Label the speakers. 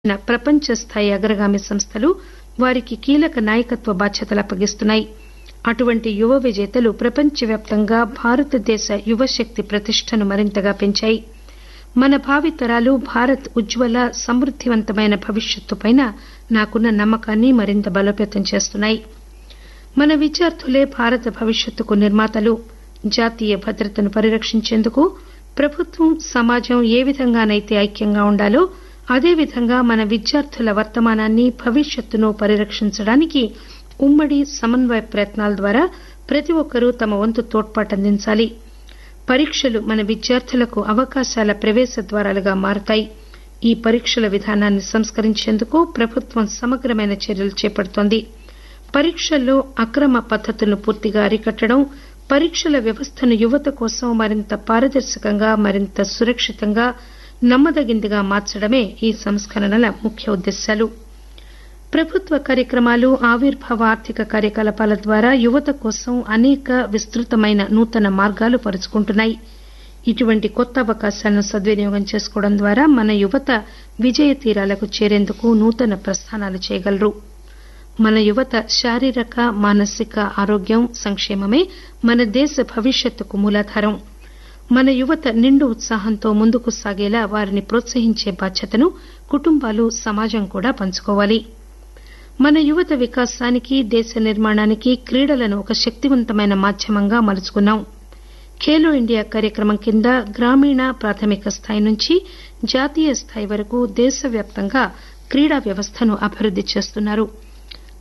Speaker 1: ప్రపంచ స్థాయి అగ్రగామి సంస్థలు వారికి కీలక నాయకత్వ బాధ్యతలు అప్పగిస్తున్నాయి అటువంటి యువ విజేతలు ప్రపంచవ్యాప్తంగా భారతదేశ యువశక్తి ప్రతిష్టను మరింతగా పెంచాయి మన భావితరాలు భారత్ ఉజ్వల సమృద్దివంతమైన భవిష్యత్తుపై నాకున్న నమ్మకాన్ని మరింత బలోపేతం చేస్తున్నాయి మన విద్యార్థులే భారత భవిష్యత్తుకు నిర్మాతలు జాతీయ భద్రతను పరిరక్షించేందుకు ప్రభుత్వం సమాజం ఏ విధంగానైతే ఐక్యంగా ఉండాలో అదేవిధంగా మన విద్యార్థుల వర్తమానాన్ని భవిష్యత్తును పరిరక్షించడానికి ఉమ్మడి సమన్వయ ప్రయత్నాల ద్వారా ప్రతి ఒక్కరూ తమ వంతు తోడ్పాటు అందించాలి పరీక్షలు మన విద్యార్థులకు అవకాశాల ప్రవేశ ద్వారాలుగా మారతాయి ఈ పరీక్షల విధానాన్ని సంస్కరించేందుకు ప్రభుత్వం సమగ్రమైన చర్యలు చేపడుతోంది పరీక్షల్లో అక్రమ పద్దతులను పూర్తిగా అరికట్టడం పరీక్షల వ్యవస్థను యువత కోసం మరింత పారదర్శకంగా మరింత సురక్షితంగా నమ్మదగిందిగా మార్చడమే ఈ సంస్కరణల ముఖ్య ఉద్దేశ్యాలు ప్రభుత్వ కార్యక్రమాలు ఆవిర్భావ ఆర్థిక కార్యకలాపాల ద్వారా యువత కోసం అనేక విస్తృతమైన నూతన మార్గాలు పరుచుకుంటున్నాయి ఇటువంటి కొత్త అవకాశాలను సద్వినియోగం చేసుకోవడం ద్వారా మన యువత విజయ తీరాలకు చేరేందుకు నూతన ప్రస్థానాలు చేయగలరు మన యువత శారీరక మానసిక ఆరోగ్యం సంక్షేమమే మన దేశ భవిష్యత్తుకు మూలాధారం మన యువత నిండు ఉత్సాహంతో ముందుకు సాగేలా వారిని ప్రోత్సహించే బాధ్యతను కుటుంబాలు సమాజం కూడా పంచుకోవాలి మన యువత వికాసానికి దేశ నిర్మాణానికి క్రీడలను ఒక శక్తివంతమైన మాధ్యమంగా మలుచుకున్నాం ఖేలో ఇండియా కార్యక్రమం కింద గ్రామీణ ప్రాథమిక స్థాయి నుంచి జాతీయ స్థాయి వరకు దేశవ్యాప్తంగా క్రీడా వ్యవస్థను అభివృద్ది చేస్తున్నారు